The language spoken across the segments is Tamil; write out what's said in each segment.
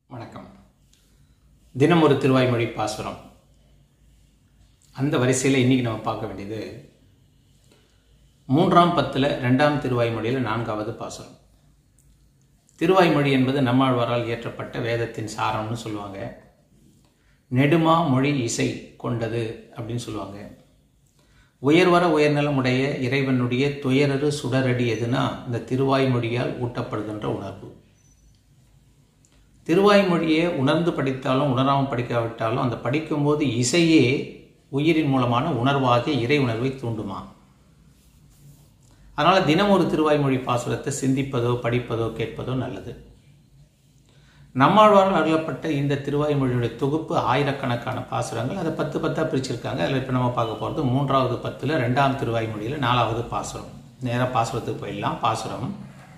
வணக்கம் தினம் ஒரு திருவாய்மொழி பாசுரம் அந்த வரிசையில் இன்றைக்கி நம்ம பார்க்க வேண்டியது மூன்றாம் பத்தில் ரெண்டாம் திருவாய்மொழியில் நான்காவது பாசுரம் திருவாய்மொழி என்பது நம்மாழ்வாரால் இயற்றப்பட்ட வேதத்தின் சாரம்னு சொல்லுவாங்க நெடுமா மொழி இசை கொண்டது அப்படின்னு சொல்லுவாங்க உயர்வர உயர்நலமுடைய இறைவனுடைய துயரறு சுடரடி எதுனா இந்த திருவாய்மொழியால் ஊட்டப்படுகின்ற உணர்வு திருவாய்மொழியை உணர்ந்து படித்தாலும் உணராமல் படிக்காவிட்டாலும் அந்த படிக்கும்போது இசையே உயிரின் மூலமான உணர்வாகிய இறை உணர்வை தூண்டுமா அதனால் தினம் ஒரு திருவாய்மொழி பாசுரத்தை சிந்திப்பதோ படிப்பதோ கேட்பதோ நல்லது நம்மாழ்வாரால் அருளப்பட்ட இந்த திருவாய்மொழியுடைய தொகுப்பு ஆயிரக்கணக்கான பாசுரங்கள் அதை பத்து பத்தாக பிரிச்சிருக்காங்க அதில் இப்போ நம்ம பார்க்க போகிறது மூன்றாவது பத்தில் ரெண்டாம் திருவாய்மொழியில் நாலாவது பாசுரம் நேராக பாசுரத்துக்கு போயிடலாம் பாசுரம்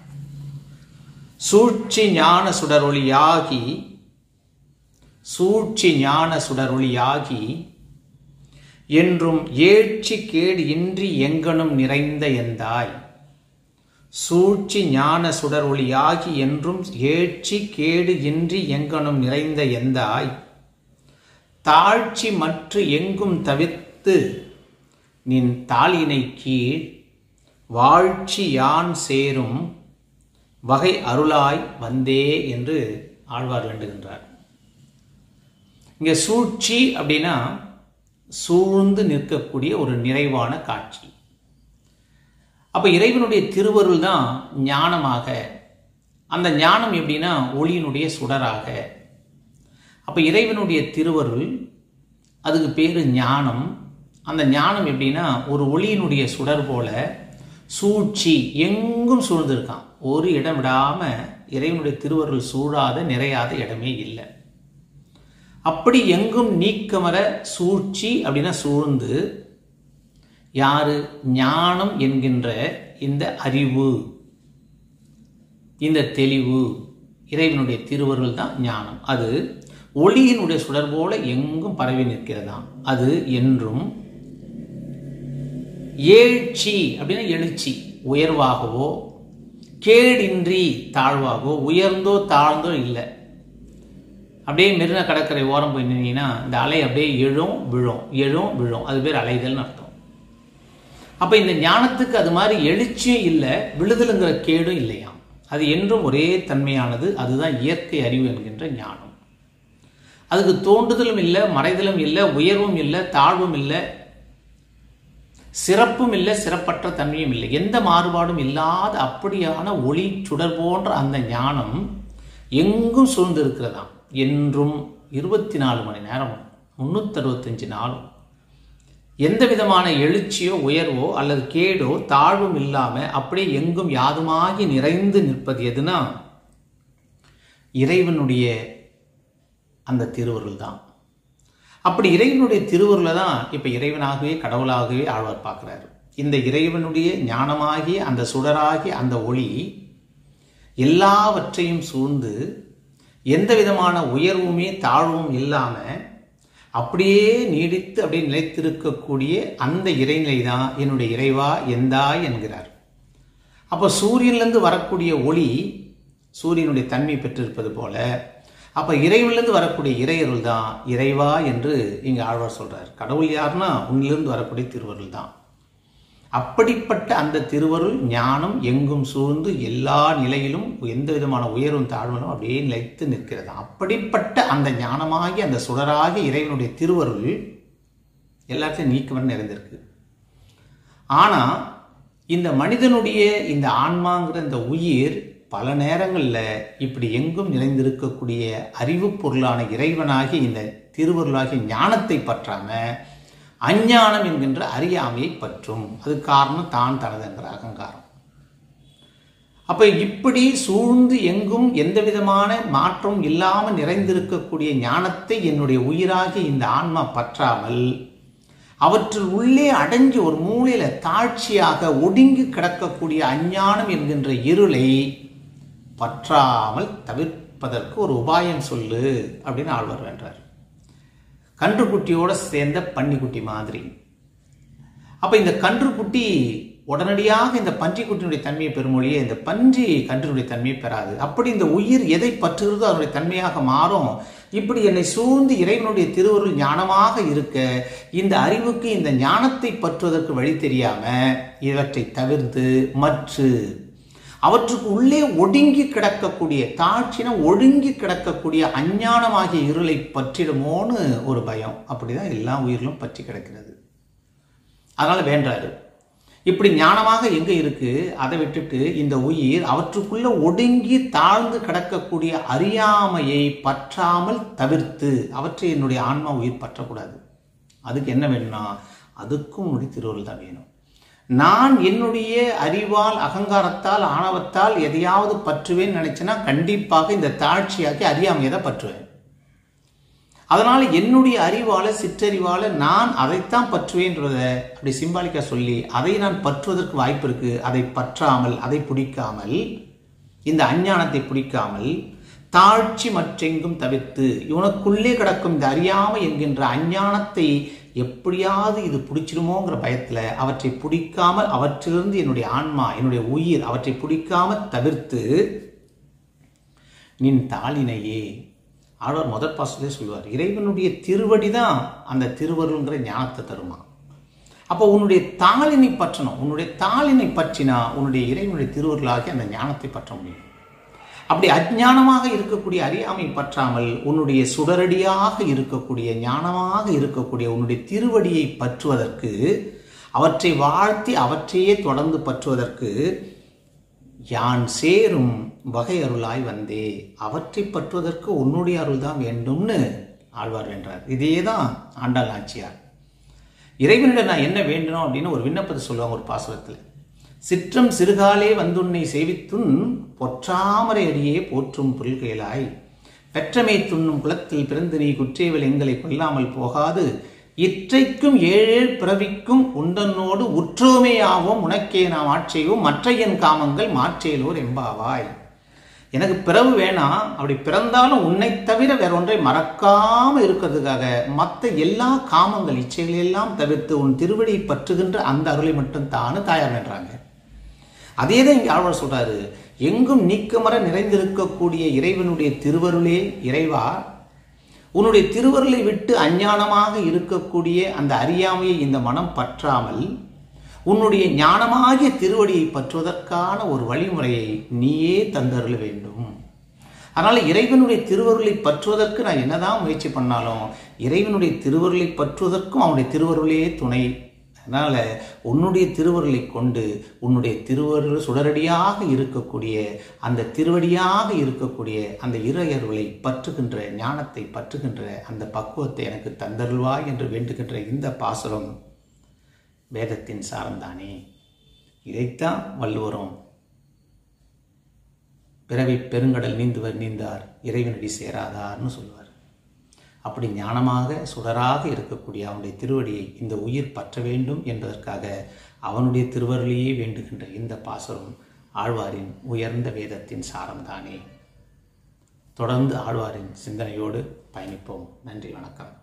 சூழ்ச்சி ஞான சுடரொளியாகி சூழ்ச்சி ஞான சுடரொளியாகி என்றும் ஏழ்ச்சி கேடு இன்றி எங்கனும் நிறைந்த எந்தாய் சூழ்ச்சி ஞான சுடரொளியாகி என்றும் ஏழ்ச்சி கேடு இன்றி எங்கனும் நிறைந்த எந்தாய் தாழ்ச்சி மற்ற எங்கும் தவிர்த்து நின் தாளினை கீழ் வாழ்ச்சி யான் சேரும் வகை அருளாய் வந்தே என்று ஆழ்வார் வேண்டுகின்றார் இங்கே சூழ்ச்சி அப்படின்னா சூழ்ந்து நிற்கக்கூடிய ஒரு நிறைவான காட்சி அப்போ இறைவனுடைய திருவருள் தான் ஞானமாக அந்த ஞானம் எப்படின்னா ஒளியினுடைய சுடராக அப்போ இறைவனுடைய திருவருள் அதுக்கு பேர் ஞானம் அந்த ஞானம் எப்படின்னா ஒரு ஒளியினுடைய சுடர் போல சூழ்ச்சி எங்கும் சூழ்ந்திருக்கான் ஒரு இடம் விடாம இறைவனுடைய திருவருள் சூழாத நிறையாத இடமே இல்லை அப்படி எங்கும் நீக்கமர சூழ்ச்சி அப்படின்னா சூழ்ந்து யாரு ஞானம் என்கின்ற இந்த அறிவு இந்த தெளிவு இறைவனுடைய திருவருள் தான் ஞானம் அது ஒளியினுடைய சுடர் போல எங்கும் பரவி நிற்கிறதாம் அது என்றும் ஏழ்ச்சி அப்படின்னா எழுச்சி உயர்வாகவோ கேடின்றி தாழ்வாகவோ உயர்ந்தோ தாழ்ந்தோ இல்லை அப்படியே மெரினா கடற்கரை ஓரம் போய் நின்னீங்கன்னா இந்த அலை அப்படியே எழும் விழும் எழும் விழும் அது பேர் அலைதல்னு அர்த்தம் அப்போ இந்த ஞானத்துக்கு அது மாதிரி எழுச்சியும் இல்லை விழுதலுங்கிற கேடும் இல்லையாம் அது என்றும் ஒரே தன்மையானது அதுதான் இயற்கை அறிவு என்கின்ற ஞானம் அதுக்கு தோன்றுதலும் இல்லை மறைதலும் இல்லை உயர்வும் இல்லை தாழ்வும் இல்லை சிறப்பும் இல்லை சிறப்பற்ற தன்மையும் இல்லை எந்த மாறுபாடும் இல்லாத அப்படியான ஒளி சுடர் போன்ற அந்த ஞானம் எங்கும் சூழ்ந்து இருக்கிறதாம் என்றும் இருபத்தி நாலு மணி நேரம் முன்னூற்றறுபத்தஞ்சு நாளும் எந்த விதமான எழுச்சியோ உயர்வோ அல்லது கேடோ தாழ்வும் இல்லாமல் அப்படியே எங்கும் யாதுமாகி நிறைந்து நிற்பது எதுனா இறைவனுடைய அந்த திருவருள் தான் அப்படி இறைவனுடைய திருவருளை தான் இப்போ இறைவனாகவே கடவுளாகவே ஆழ்வார் பார்க்குறாரு இந்த இறைவனுடைய ஞானமாகிய அந்த சுடராகிய அந்த ஒளி எல்லாவற்றையும் சூழ்ந்து எந்த விதமான உயர்வுமே தாழ்வும் இல்லாமல் அப்படியே நீடித்து அப்படியே நிலைத்திருக்கக்கூடிய அந்த இறைநிலை தான் என்னுடைய இறைவா எந்தாய் என்கிறார் அப்போ சூரியன்லேருந்து வரக்கூடிய ஒளி சூரியனுடைய தன்மை பெற்றிருப்பது போல அப்போ இறைவனிலிருந்து வரக்கூடிய இறையருள் தான் இறைவா என்று இங்கே ஆழ்வார் சொல்கிறார் கடவுள் யாருன்னா உன்னிலிருந்து வரக்கூடிய திருவருள் தான் அப்படிப்பட்ட அந்த திருவருள் ஞானம் எங்கும் சூழ்ந்து எல்லா நிலையிலும் எந்த விதமான உயர்வும் தாழ்வனும் அப்படியே நிலைத்து நிற்கிறது அப்படிப்பட்ட அந்த ஞானமாகி அந்த சுடராகி இறைவனுடைய திருவருள் எல்லாத்தையும் நீக்கவன் நிறைந்திருக்கு ஆனால் இந்த மனிதனுடைய இந்த ஆன்மாங்கிற இந்த உயிர் பல நேரங்களில் இப்படி எங்கும் நிறைந்திருக்கக்கூடிய அறிவு பொருளான இறைவனாகி இந்த திருவருளாகி ஞானத்தை பற்றாம அஞ்ஞானம் என்கின்ற அறியாமையை பற்றும் அது காரணம் தான் தனது என்கிற அகங்காரம் அப்ப இப்படி சூழ்ந்து எங்கும் எந்த விதமான மாற்றம் இல்லாமல் நிறைந்திருக்கக்கூடிய ஞானத்தை என்னுடைய உயிராகி இந்த ஆன்மா பற்றாமல் அவற்றில் உள்ளே அடைஞ்சு ஒரு மூலையில தாழ்ச்சியாக ஒடுங்கி கிடக்கக்கூடிய அஞ்ஞானம் என்கின்ற இருளை பற்றாமல் தவிர்ப்பதற்கு ஒரு உபாயம் சொல்லு அப்படின்னு ஆழ்வார் வேண்டார் கன்றுக்குட்டியோட சேர்ந்த பன்னிக்குட்டி மாதிரி அப்போ இந்த கன்றுக்குட்டி உடனடியாக இந்த பன்றிக்குட்டினுடைய தன்மையை பெறுமொழியே இந்த பன்றி கன்றினுடைய தன்மையை பெறாது அப்படி இந்த உயிர் எதை பற்றுகிறதோ அதனுடைய தன்மையாக மாறும் இப்படி என்னை சூழ்ந்து இறைவனுடைய திருவருள் ஞானமாக இருக்க இந்த அறிவுக்கு இந்த ஞானத்தை பற்றுவதற்கு வழி தெரியாம இவற்றை தவிர்த்து மற்ற அவற்றுக்கு உள்ளே ஒடுங்கி கிடக்கக்கூடிய தாழ்ச்சின ஒடுங்கி கிடக்கக்கூடிய அஞ்ஞானமாகிய இருளை பற்றிடுமோன்னு ஒரு பயம் அப்படிதான் எல்லா உயிர்களும் பற்றி கிடக்கிறது அதனால வேண்டாரு இப்படி ஞானமாக எங்க இருக்கு அதை விட்டுட்டு இந்த உயிர் அவற்றுக்குள்ள ஒடுங்கி தாழ்ந்து கிடக்கக்கூடிய அறியாமையை பற்றாமல் தவிர்த்து அவற்றை என்னுடைய ஆன்மா உயிர் பற்றக்கூடாது அதுக்கு என்ன வேணும்னா அதுக்கும் உன்னுடைய திருவருள் தான் வேணும் நான் என்னுடைய அறிவால் அகங்காரத்தால் ஆணவத்தால் எதையாவது பற்றுவேன்னு நினைச்சேன்னா கண்டிப்பாக இந்த தாழ்ச்சியாக்கி அறியாமையை தான் பற்றுவேன் அதனால என்னுடைய அறிவால சிற்றறிவால நான் அதைத்தான் பற்றுவேன்றத அப்படி சிம்பாலிக்கா சொல்லி அதை நான் பற்றுவதற்கு வாய்ப்பு இருக்கு அதை பற்றாமல் அதை பிடிக்காமல் இந்த அஞ்ஞானத்தை பிடிக்காமல் தாழ்ச்சி மற்றெங்கும் தவிர்த்து இவனுக்குள்ளே கிடக்கும் இந்த அறியாமை என்கின்ற அஞ்ஞானத்தை எப்படியாவது இது பிடிச்சிடுமோங்கிற பயத்துல அவற்றை பிடிக்காமல் அவற்றிலிருந்து என்னுடைய ஆன்மா என்னுடைய உயிர் அவற்றை பிடிக்காமல் தவிர்த்து நின் தாளினையே ஆழ்வார் முதற் பாசத்திலே சொல்லுவார் இறைவனுடைய திருவடி தான் அந்த திருவருள்ங்கிற ஞானத்தை தருமா அப்போ உன்னுடைய தாளினை பற்றணும் உன்னுடைய தாளினை பற்றினா உன்னுடைய இறைவனுடைய திருவருளாகி அந்த ஞானத்தை பற்ற முடியும் அப்படி அஜ்ஞானமாக இருக்கக்கூடிய அறியாமை பற்றாமல் உன்னுடைய சுடரடியாக இருக்கக்கூடிய ஞானமாக இருக்கக்கூடிய உன்னுடைய திருவடியை பற்றுவதற்கு அவற்றை வாழ்த்தி அவற்றையே தொடர்ந்து பற்றுவதற்கு யான் சேரும் வகை அருளாய் வந்தே அவற்றை பற்றுவதற்கு உன்னுடைய அருள் தான் வேண்டும்னு ஆழ்வார் வென்றார் இதே தான் ஆண்டாள் நாச்சியார் இறைவனிடம் நான் என்ன வேண்டணும் அப்படின்னு ஒரு விண்ணப்பத்தை சொல்லுவாங்க ஒரு பாசுரத்தில் சிற்றம் சிறுகாலே வந்துன்னை சேவித்துன் பொற்றாமரை அடியே போற்றும் புல்கையலாய் பெற்றமை துண்ணும் குலத்தில் பிறந்து நீ குற்றேவல் எங்களை கொல்லாமல் போகாது இற்றைக்கும் ஏழேழ் பிறவிக்கும் உண்டனோடு உற்றோமையாவோம் உனக்கே நாம் ஆட்செய்வோம் மற்ற என் காமங்கள் மாற்றேலோர் எம்பாவாய் எனக்கு பிறவு வேணாம் அப்படி பிறந்தாலும் உன்னை தவிர வேற ஒன்றை மறக்காம இருக்கிறதுக்காக மற்ற எல்லா காமங்கள் இச்சைகள் எல்லாம் தவிர்த்து உன் திருவடியை பற்றுகின்ற அந்த அருளை மட்டும் தானு தாயார் வேண்டாங்க அதே தான் இங்கே ஆழ்வார் சொல்றாரு எங்கும் நீக்கமர நிறைந்திருக்கக்கூடிய இறைவனுடைய திருவருளே இறைவா உன்னுடைய திருவருளை விட்டு அஞ்ஞானமாக இருக்கக்கூடிய அந்த அறியாமையை இந்த மனம் பற்றாமல் உன்னுடைய ஞானமாகிய திருவடியை பற்றுவதற்கான ஒரு வழிமுறையை நீயே தந்தருள வேண்டும் அதனால இறைவனுடைய திருவருளை பற்றுவதற்கு நான் என்னதான் முயற்சி பண்ணாலும் இறைவனுடைய திருவருளை பற்றுவதற்கும் அவனுடைய திருவருளே துணை அதனால உன்னுடைய திருவருளை கொண்டு உன்னுடைய திருவருள் சுடரடியாக இருக்கக்கூடிய அந்த திருவடியாக இருக்கக்கூடிய அந்த இறையருளை பற்றுகின்ற ஞானத்தை பற்றுகின்ற அந்த பக்குவத்தை எனக்கு தந்தருள்வாய் என்று வேண்டுகின்ற இந்த பாசுரம் வேதத்தின் சாரம்தானே இதைத்தான் வள்ளுவரும் பிறவி பெருங்கடல் நீந்துவர் நீந்தார் இறைவனடி சேராதார்னு சொல்லுவார் அப்படி ஞானமாக சுடராக இருக்கக்கூடிய அவனுடைய திருவடியை இந்த உயிர் பற்ற வேண்டும் என்பதற்காக அவனுடைய திருவருளையே வேண்டுகின்ற இந்த பாசுரம் ஆழ்வாரின் உயர்ந்த வேதத்தின் சாரம்தானே தொடர்ந்து ஆழ்வாரின் சிந்தனையோடு பயணிப்போம் நன்றி வணக்கம்